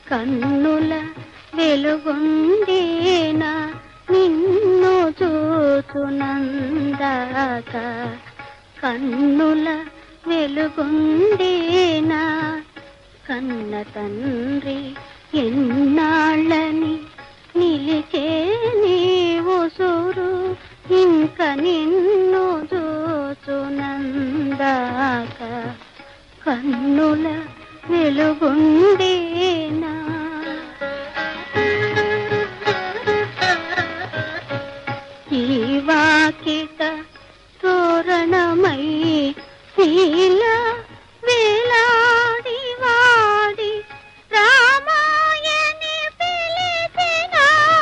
కన్నుల వెలుగుండేనా నిన్ను చూచునందాక కన్నుల వెలుగుండేనా కన్న తండ్రి ఎన్నాళ్ళని నిలిచే నీవు సూరు ఇంక నిన్ను చూచునందాక కన్నుల వెలుగుండేనా ఈ వాకిట తోరణమై శీల వేలాడి వాడి రామాయణి పిలిచిన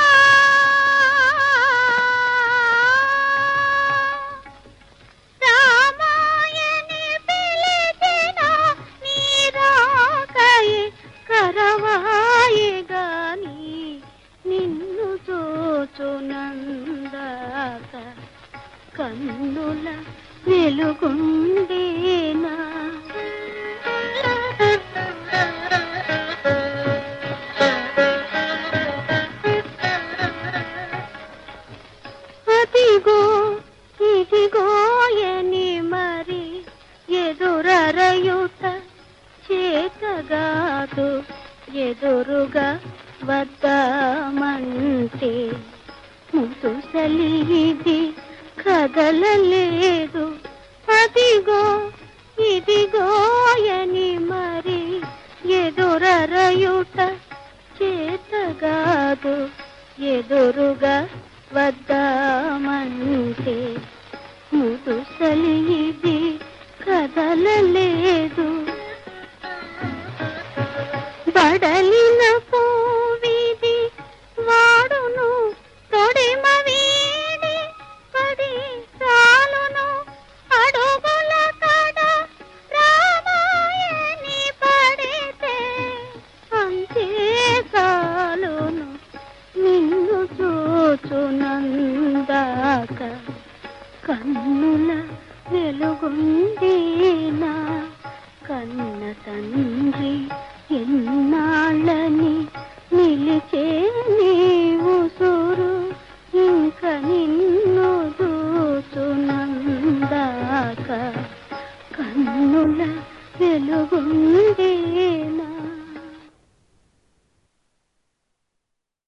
రామాయణి పిలిచిన నీరాకై కరవాయి గాని నిన్ను చూచునందాక కన్నుల వెలుగుండేనా అదిగో ఇదిగోయని మరి ఎదురరయుట చేతగాదు ఎదురుగా వద్దామంటే ముదుసలి ఇది కదలలేదు అదిగో ఇదిగోయని మరి ఎదురరయుట చేతగాదు ఎదురుగా వద్దామంటే ముదుసలి ఇది కదలలేదు బడలిన పూవిది వాడును తొడిమ వీడి పడి చాలును అడుగుల తడ రామాయణి పడితే అంతే చాలును నిన్ను చూచునందాక కన్నుల వెలుగుండేనా కన్న తండ్రి ఎన్నాళ్ళని నిలిచే